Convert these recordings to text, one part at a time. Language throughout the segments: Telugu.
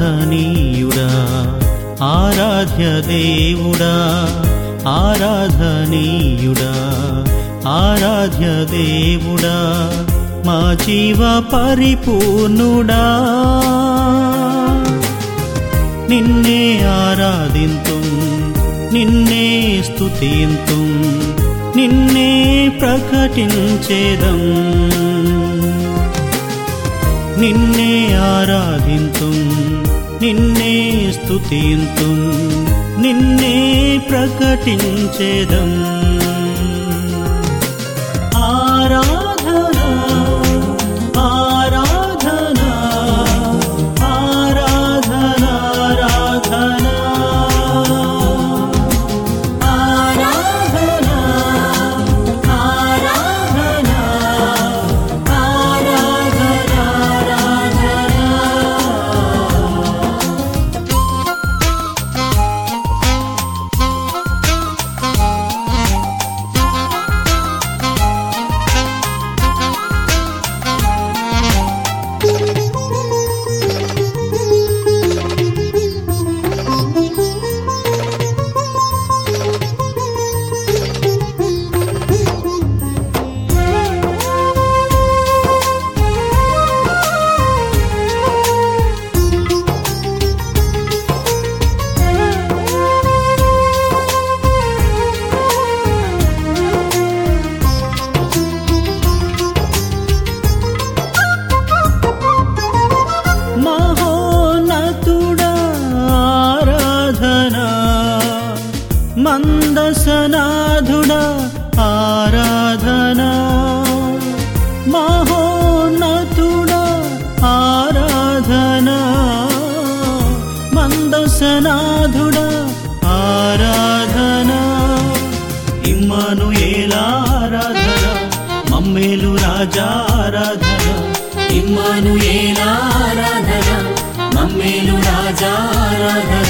ఆరాధనీయుడా ఆరాధ్య దేవుడా ఆరాధనీయుడా ఆరాధ్య దేవుడా మా జీవ పరిపూర్ణుడా నిన్నే ఆరాధింతు నిన్నే స్తుతింతు నిన్నే ప్రకటించేదం నిన్నే ఆరాధింతు నిన్నే స్తుతింతు నిన్నే ప్రకటించేదం ఆరాధన ఆరాధన ఆరాధన ఆరాధన ఆరాధన ఆరాధన ఆరాధన మహోన్నతుడా ఆరాధన మందసనాథుడా ఆరాధన మహోన్నతుడా ఆరాధన మందసనాథుడా ఆరాధన ఇమ్మను ఆరాధన మమ్మేలు రాజా ఆరాధన ఇమ్మను ఆరాధన మమ్మేలు రాజా ఆరాధన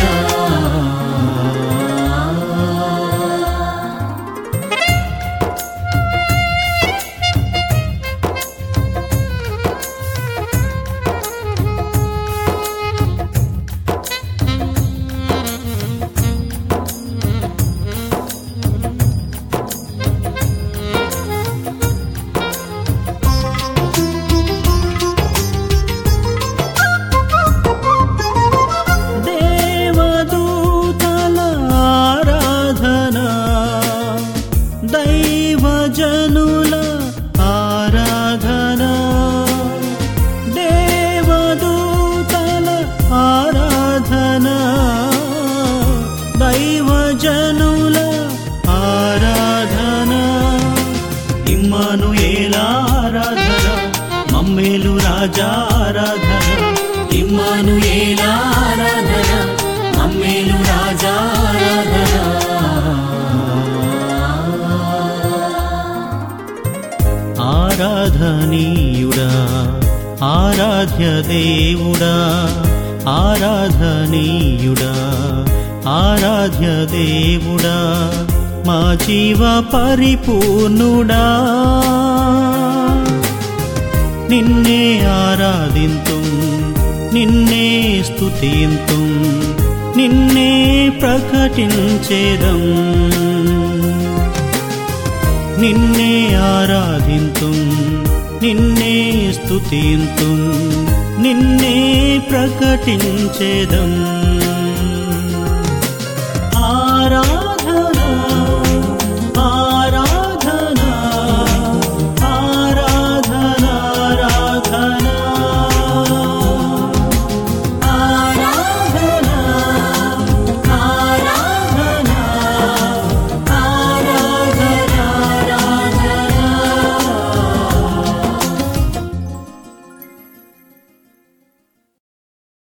దేవదూతల ఆరాధన దైవజనుల ఆరాధన దేవదూతల ఆరాధన దైవజనుల ఆరాధన ఇమ్మను ఆరాధన మమ్మేలు రాజా ఆరాధన ఇమ్మను ఆరాధన మమ్మేలు రాజా ఆరాధన ఆరాధనీయుడా ఆరాధ్య దేవుడా ఆరాధనీయుడా ఆరాధ్య దేవుడా మా జీవ పరిపూర్ణుడా నిన్నే ఆరాధింతు నిన్నే స్తుతింతు నిన్నే ప్రకటించేదం నిన్నే ఆరాధింతు నిన్నే స్తుతింతు నిన్నే ప్రకటించేదం